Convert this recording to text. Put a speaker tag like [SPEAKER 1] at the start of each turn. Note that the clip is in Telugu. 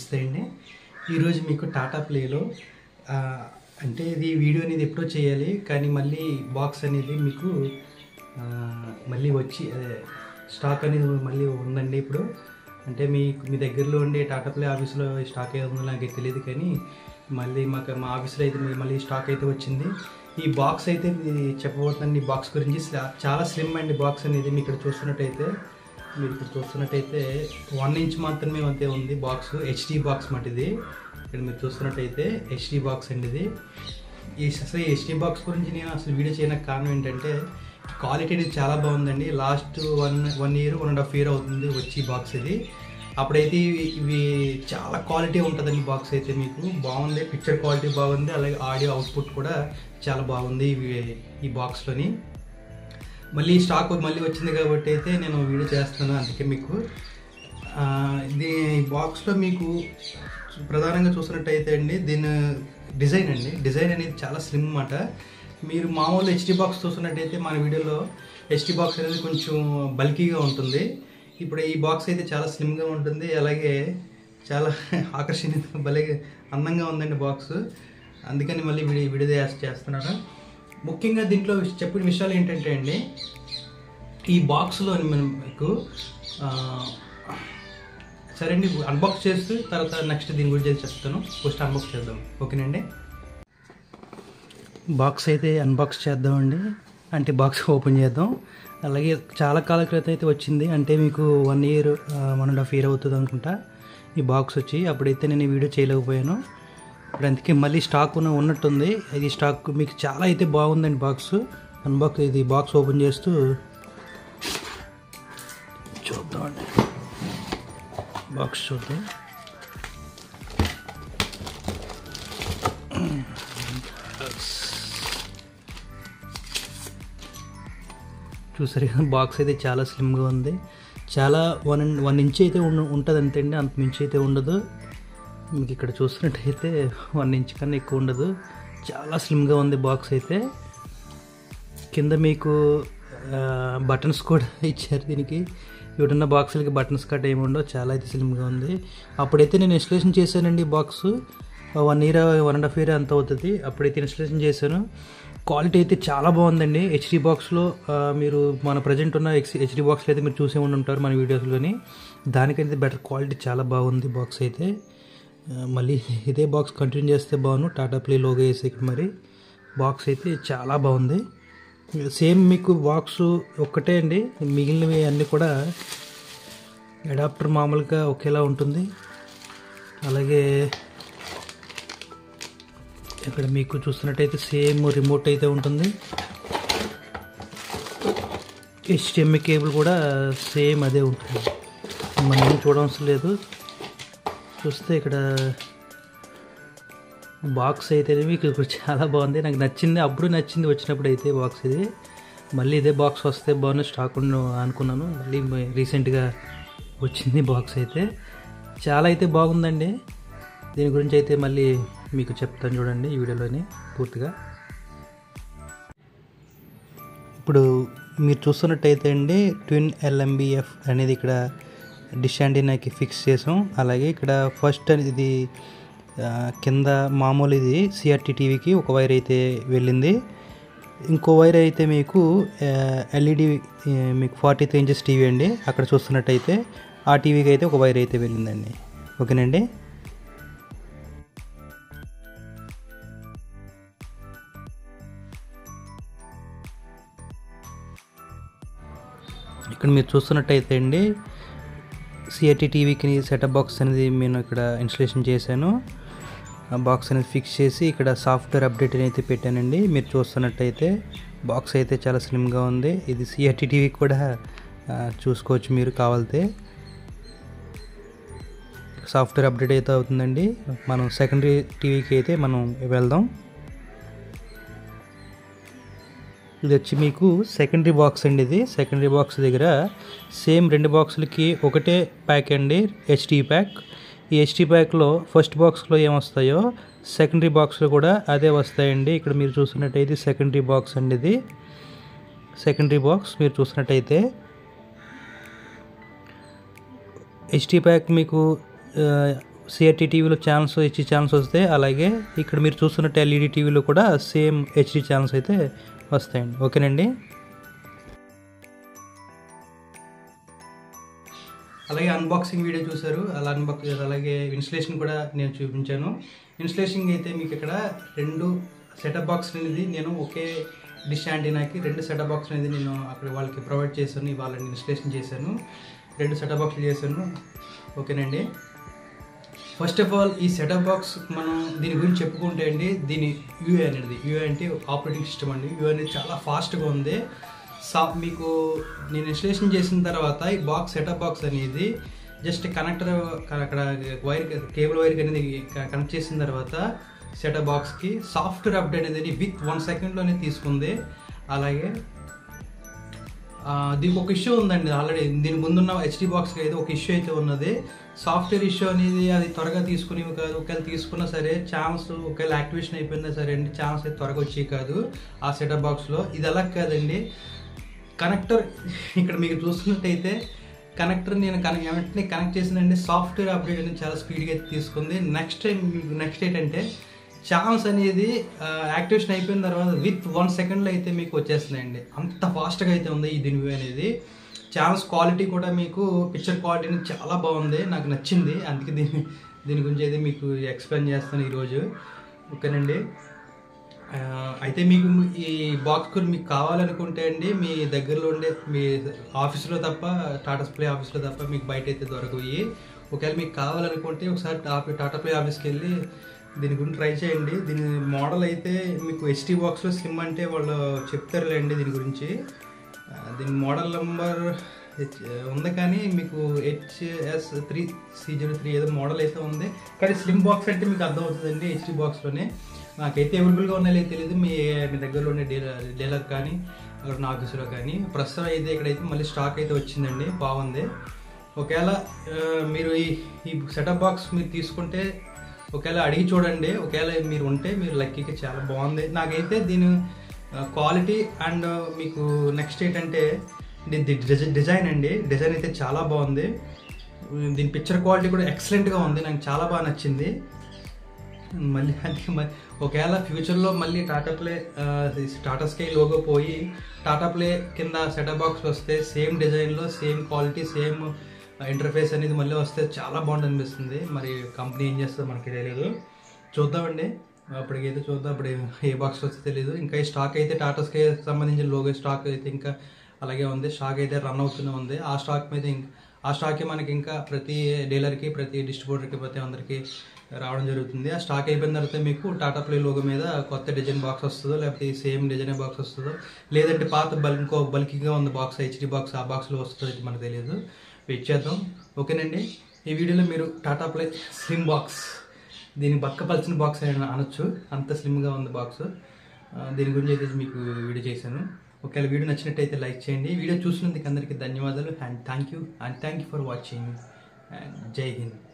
[SPEAKER 1] నమస్తే అండి ఈరోజు మీకు టాటా ప్లేలో ఆ, అంటే ఇది వీడియో అనేది ఎప్పుడో చేయాలి కానీ మళ్ళీ బాక్స్ అనేది మీకు ఆ, మళ్ళీ వచ్చి అదే స్టాక్ అనేది మళ్ళీ ఉందండి ఇప్పుడు అంటే మీ మీ దగ్గరలో ఉండే టాటా ప్లే ఆఫీస్లో ఈ స్టాక్ ఏదో ఉందో నాకు తెలియదు కానీ మళ్ళీ మాకు మా ఆఫీస్లో అయితే మళ్ళీ స్టాక్ అయితే వచ్చింది ఈ బాక్స్ అయితే ఇది చెప్పబోతున్నాను ఈ బాక్స్ గురించి స్లా- చాలా స్లిమ్ అండి బాక్స్ అనేది మీకు ఇక్కడ చూస్తున్నట్టయితే మీరు ఇప్పుడు చూస్తున్నట్టయితే వన్ ఇంచ్ మాత్రమే అంతే ఉంది బాక్స్ హెచ్డి బాక్స్ మాట ఇది ఇక్కడ మీరు చూస్తున్నట్టయితే హెచ్డి బాక్స్ అండి ఇది ఈ అసలు హెచ్డి బాక్స్ గురించి నేను అసలు వీడియో చేయడానికి కారణం ఏంటంటే క్వాలిటీ అనేది చాలా బాగుందండి last one one year one and half year అవుతుంది వచ్చి ఈ బాక్స్ ఇది అప్పుడైతే ఇవి ఇవి చాలా క్వాలిటీ ఉంటుందండి బాక్స్ అయితే మీకు బాగుంది పిక్చర్ క్వాలిటీ బాగుంది అలాగే ఆడియో అవుట్పుట్ కూడా చాలా బాగుంది ఇవి ఈ బాక్స్లోని మళ్ళీ స్టాక్ మళ్ళీ వచ్చింది కాబట్టి అయితే నేను వీడియో చేస్తున్నాను అందుకే మీకు ఆ, ఇది ఈ బాక్స్లో మీకు ప్రధానంగా చూసినట్టయితే అండి దీని డిజైన్ అండి డిజైన్ అనేది చాలా స్లిమ్ అన్నమాట మీరు మామూలు హెచ్డి బాక్స్ చూస్తున్నట్టయితే మన వీడియోలో హెచ్డి బాక్స్ అనేది కొంచెం బల్కీగా ఉంటుంది ఇప్పుడు ఈ బాక్స్ అయితే చాలా స్లిమ్గా ఉంటుంది అలాగే చాలా ఆకర్షణీయంగా భలే అందంగా ఉందండి బాక్స్ అందుకని మళ్ళీ వీడియో వీడియో చేస్- చేస్తున్నాను ముఖ్యంగా దీంట్లో చెప్పిన విషయాలు ఏంటంటే అండి ఈ బాక్స్లో మనకు ఆ, సరే అండి అన్బాక్స్ చేస్తూ తర్వాత నెక్స్ట్ దీని గురించి చెప్తాను ఫస్ట్ అన్బాక్స్ చేద్దాం ఓకేనండి బాక్స్ అయితే అన్బాక్స్ చేద్దామండి అంటే బాక్స్ ఓపెన్ చేద్దాం అలాగే చాలా కాల క్రితం అయితే వచ్చింది అంటే మీకు one year one and half year అవుతుంది అనుకుంటా ఈ బాక్స్ వచ్చి అప్పుడైతే నేను ఈ వీడియో చేయలేకపోయాను ఇప్పుడు అందుకే మళ్ళీ స్టాక్ ఉన్న ఉన్నట్టుంది ఇది స్టాక్ మీకు చాలా అయితే బాగుందండి బాక్స్ అన్బాక్స్ ఇది బాక్స్ ఓపెన్ చేస్తూ చూద్దామండి బాక్స్ చూద్దాం చూసారు కదా బాక్స్ అయితే చాలా స్లిమ్గా ఉంది చాలా వన్ అండ్ వన్ ఇంచ్ అయితే ఉండ ఉంటుంది అంతేండి అంత మించి అయితే ఉండదు మీకు ఇక్కడ చూస్తున్నట్టయితే వన్ ఇంచ్ కన్నా ఎక్కువ ఉండదు చాలా స్లిమ్గా ఉంది బాక్స్ అయితే కింద మీకు బటన్స్ కూడా ఇచ్చారు దీనికి ఇవిడున్న బాక్సులకి బటన్స్ కట్ ఏమి ఉండవు చాలా అయితే స్లిమ్గా ఉంది అప్పుడైతే నేను ఇన్స్టలేషన్ చేశానండి box one year one and half year అంత అవుతుంది అప్పుడైతే ఇన్స్టలేషన్ చేశాను క్వాలిటీ అయితే చాలా బాగుందండి హెచ్డి బాక్స్లో మీరు మన ప్రజెంట్ ఉన్న ఎక్స్ హెచ్డి బాక్స్లో అయితే మీరు చూసే ఉండి ఉంటారు మన వీడియోస్లోని దానికైతే బెటర్ క్వాలిటీ చాలా బాగుంది బాక్స్ అయితే ఆ, మళ్ళీ ఇదే బాక్స్ కంటిన్యూ చేస్తే బాగుండు టాటా ప్లే లోగో వేసి ఇక్కడ మరి బాక్స్ అయితే చాలా బాగుంది సేమ్ మీకు బాక్స్ ఒక్కటే అండి మిగిలినవి అన్నీ కూడా అడాప్టర్ మామూలుగా ఒకేలా ఉంటుంది అలాగే ఇక్కడ మీకు చూస్తున్నట్టయితే సేమ్ రిమోట్ అయితే ఉంటుంది హెచ్డిఎంఐ కేబుల్ కూడా సేమ్ అదే ఉంటుంది మనం ఏం చూడవలసిన లేదు చూస్తే ఇక్కడ బాక్స్ అయితే మీకు ఇప్పుడు చాలా బాగుంది నాకు నచ్చింది అప్పుడు నచ్చింది వచ్చినప్పుడు అయితే బాక్స్ ఇది మళ్ళీ ఇదే బాక్స్ వస్తే బాగుంది స్టాక్ ఉన్న అనుకున్నాను మళ్ళీ రీసెంట్గా వచ్చింది బాక్స్ అయితే చాలా అయితే బాగుందండి దీని గురించి అయితే మళ్ళీ మీకు చెప్తాను చూడండి ఈ వీడియోలోని పూర్తిగా ఇప్పుడు మీరు చూస్తున్నట్టయితే అండి ట్విన్ ఎల్ఎంబిఎఫ్ అనేది ఇక్కడ డిష్ యాంటీనాకి ఫిక్స్ చేసాం అలాగే ఇక్కడ ఫస్ట్ ఇది ఆ, కింద మామూలు ఇది సిఆర్టీ టీవీకి ఒక వైర్ అయితే వెళ్ళింది ఇంకో వైర్ అయితే మీకు ఎల్ఈడి మీకు ఫార్టీ త్రీ ఇంచెస్ టీవీ అండి అక్కడ చూస్తున్నట్టయితే ఆ టీవీకి అయితే ఒక వైర్ అయితే వెళ్ళిందండి ఓకేనండి ఇక్కడ మీరు చూస్తున్నట్టయితే అండి సిఆర్టీ టీవీకి సెటప్ బాక్స్ అనేది నేను ఇక్కడ ఇన్స్టలేషన్ చేశాను ఆ బాక్స్ అనేది ఫిక్స్ చేసి ఇక్కడ సాఫ్ట్వేర్ అప్డేట్ అయితే పెట్టానండి మీరు చూస్తున్నట్టయితే బాక్స్ అయితే చాలా స్లిమ్గా ఉంది ఇది సిఆర్టీ టీవీకి కూడా ఆ, చూసుకోవచ్చు మీరు కావాలితే సాఫ్ట్వేర్ అప్డేట్ అయితే అవుతుందండి మనం సెకండరీ టీవీకి అయితే మనం వెళ్దాం ఇది వచ్చి మీకు సెకండరీ బాక్స్ అండి ఇది సెకండరీ బాక్స్ దగ్గర సేమ్ రెండు బాక్సులకి ఒకటే ప్యాక్ అండి హెచ్డి ప్యాక్ ఈ హెచ్డి ప్యాక్లో ఫస్ట్ బాక్స్లో ఏమొస్తాయో సెకండరీ బాక్స్లో కూడా అదే వస్తాయండి ఇక్కడ మీరు చూసినట్టయితే సెకండరీ బాక్స్ అండి ఇది సెకండరీ బాక్స్ మీరు చూసినట్టయితే హెచ్డి ప్యాక్ మీకు సిఆర్టీ టీవీలో ఛానల్స్ హెచ్డి ఛానల్స్ వస్తాయి అలాగే ఇక్కడ మీరు చూస్తున్నట్టు ఎల్ఈడి టీవీలో కూడా సేమ్ హెచ్డి ఛానల్స్ అయితే వస్తాయండి ఓకేనండి అలాగే అన్బాక్సింగ్ వీడియో చూసారు అలా అన్బాక్స్ అలాగే ఇన్స్టలేషన్ కూడా నేను చూపించాను ఇన్స్టలేషన్ అయితే మీకు ఇక్కడ రెండు సెటప్ బాక్స్ అనేది నేను ఒకే డిష్ యాంటీనాకి రెండు సెటప్ బాక్స్ అనేది నేను అక్కడ వాళ్ళకి ప్రొవైడ్ చేశాను వాళ్ళని ఇన్స్టలేషన్ చేశాను రెండు సెటప్ బాక్స్లు చేశాను ఓకేనండి ఫస్ట్ ఆఫ్ ఆల్ ఈ సెటప్ బాక్స్ మనం దీని గురించి చెప్పుకుంటే అండి దీని యూఏ అనేది యూఏ అంటే ఆపరేటింగ్ సిస్టమ్ అండి యూఏ అనేది చాలా ఫాస్ట్గా ఉంది సా మీకు నేను ఇన్స్టలేషన్ చేసిన తర్వాత ఈ బాక్స్ సెటప్ బాక్స్ అనేది జస్ట్ కనెక్టర్ అక్కడ వైర్ కేబుల్ వైర్ అనేది కనెక్ట్ చేసిన తర్వాత సెటప్ బాక్స్కి సాఫ్ట్వేర్ అప్డేట్ అనేది విత్ వన్ సెకండ్లోనే తీసుకుంది అలాగే ఆ, దీనికి ఒక ఇష్యూ ఉందండి ఆల్రెడీ దీని ముందున్న హెచ్డి బాక్స్ అయితే ఒక ఇష్యూ అయితే ఉన్నది సాఫ్ట్వేర్ ఇష్యూ అనేది అది త్వరగా తీసుకుని కాదు ఒకవేళ తీసుకున్నా సరే ఛాన్స్ ఒకవేళ యాక్టివేషన్ అయిపోయిందా సరే అండి ఛాన్స్ అయితే త్వరగా వచ్చేవి కాదు ఆ సెటప్ బాక్స్లో ఇది అలా కాదండి కనెక్టర్ ఇక్కడ మీకు చూస్తున్నట్టయితే కనెక్టర్ నేను కనెక్ట్ వెంటనే కనెక్ట్ చేసిందండి సాఫ్ట్వేర్ అప్డేట్ అనేది చాలా స్పీడ్గా అయితే తీసుకుంది నెక్స్ట్ టైం నెక్స్ట్ ఏంటంటే ఛాన్స్ అనేది యాక్టివేషన్ అయిపోయిన తర్వాత విత్ వన్ సెకండ్లో అయితే మీకు వచ్చేస్తున్నాయండి అంత ఫాస్ట్గా అయితే ఉంది ఈ దీని అనేది ఛాన్స్ క్వాలిటీ కూడా మీకు పిక్చర్ క్వాలిటీ అనేది చాలా బాగుంది నాకు నచ్చింది అందుకే దీని దీని గురించి అయితే మీకు ఎక్స్ప్లెయిన్ చేస్తాను ఈరోజు ఓకేనండి ఆ, అయితే మీకు ఈ బాక్స్ కూడా మీకు కావాలనుకుంటే అండి మీ దగ్గరలో ఉండే మీ ఆఫీస్లో తప్ప టాటా ప్లే ఆఫీస్లో తప్ప మీకు బయట అయితే దొరకవు ఒకవేళ మీకు కావాలనుకుంటే ఒకసారి టాపీ టాటా ప్లే ఆఫీస్కి వెళ్ళి దీని గురించి ట్రై చేయండి దీని మోడల్ అయితే మీకు హెచ్టీ బాక్స్లో స్లిమ్ అంటే వాళ్ళు చెప్తారులేండి దీని గురించి ఆ, దీని మోడల్ నెంబర్ హెచ్ ఉంది కానీ మీకు HS three C zero three ఏదో మోడల్ అయితే ఉంది కానీ స్లిమ్ బాక్స్ అంటే మీకు అర్థమవుతుందండి హెచ్డి బాక్స్లోనే నాకైతే అవైలబుల్గా ఉన్నాయో తెలియదు మీ మీ దగ్గరలో ఉండే డీలర్ డీలర్ కానీ అక్కడ నా ఆఫీసులో కానీ ప్రస్తుతం అయితే ఇక్కడైతే మళ్ళీ స్టాక్ అయితే వచ్చిందండి బాగుంది ఒకవేళ ఆ, మీరు ఈ ఈ సెటప్ బాక్స్ మీరు తీసుకుంటే ఒకవేళ అడిగి చూడండి ఒకవేళ మీరు ఉంటే మీరు లక్కీకి చాలా బాగుంది నాకైతే దీని క్వాలిటీ అండ్ మీకు నెక్స్ట్ ఏంటంటే ది- ది డిజై- డిజైన్ అండి డిజైన్ అయితే చాలా బాగుంది దీని పిక్చర్ క్వాలిటీ కూడా ఎక్సలెంట్గా ఉంది నాకు చాలా బాగా నచ్చింది మళ్ళీ అంటే మరి ఒకవేళ ఫ్యూచర్లో మళ్ళీ టాటా ప్లే ఆ, టాటా స్కై లోగో పోయి టాటా ప్లే కింద సెటప్ బాక్స్ వస్తే సేమ్ డిజైన్లో సేమ్ క్వాలిటీ సేమ్ ఇంటర్ఫేస్ అనేది మళ్ళీ వస్తే చాలా బాగుంది అనిపిస్తుంది మరి కంపెనీ ఏం చేస్తుందో మనకి తెలియదు చూద్దామండి అప్పటికైతే చూద్దాం అప్పుడు ఏ బాక్స్ వస్తే తెలియదు ఇంకా ఈ స్టాక్ అయితే టాటా స్కై సంబంధించిన లోగో స్టాక్ అయితే ఇంకా అలాగే ఉంది స్టాక్ అయితే రన్ అవుతూనే ఉంది ఆ స్టాక్ మీద ఇంకా ఆ స్టాక్ మనకి ఇంకా ప్రతి డీలర్కి ప్రతి డిస్ట్రిబ్యూటర్కి ప్రతి అందరికి రావడం జరుగుతుంది ఆ స్టాక్ అయిపోయిన తర్వాత మీకు టాటా ప్లే లోగో మీద కొత్త డిజైన్ బాక్స్ వస్తుందో లేకపోతే సేమ్ డిజైన్ బాక్స్ వస్తుందో లేదంటే పాత బల్ ఇంకో బల్కీగా ఉంది బాక్స్ హెచ్డి బాక్స్ ఆ బాక్స్లో వస్తుందో ఇది మనకు తెలియదు వెయిట్ చేద్దాం ఓకేనండి ఈ వీడియోలో మీరు టాటా ప్లే స్లిమ్ బాక్స్ దీని బక్కపలిచిన బాక్స్ అని అనొచ్చు అంత స్లిమ్గా ఉంది బాక్స్ దీని గురించి అయితే మీకు వీడియో చేశాను ఒకవేళ వీడియో నచ్చినట్టయితే లైక్ చేయండి వీడియో చూసినందుకు అందరికీ ధన్యవాదాలు and thank you and thank you for watching and Jai Hind